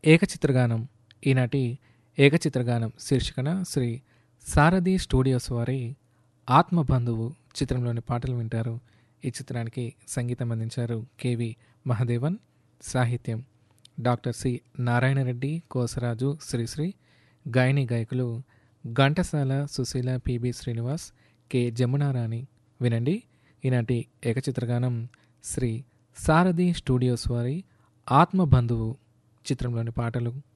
ఏకచిత్రగానం ఈనాటి ఏకచిత్రగానం శీర్షికన శ్రీ సారథి స్టూడియోస్ వారి ఆత్మబంధువు చిత్రంలోని పాటలు వింటారు ఈ చిత్రానికి సంగీతం అందించారు కెవి మహదేవన్ సాహిత్యం డాక్టర్ సి నారాయణరెడ్డి కోసరాజు శ్రీశ్రీ గాయని గాయకులు ఘంటసాల సుశీల పిబి శ్రీనివాస్ కె జమునారాణి వినండి ఈనాటి ఏకచిత్రగానం శ్రీ సారథి స్టూడియోస్ వారి ఆత్మబంధువు చిత్రంలోని పాటలు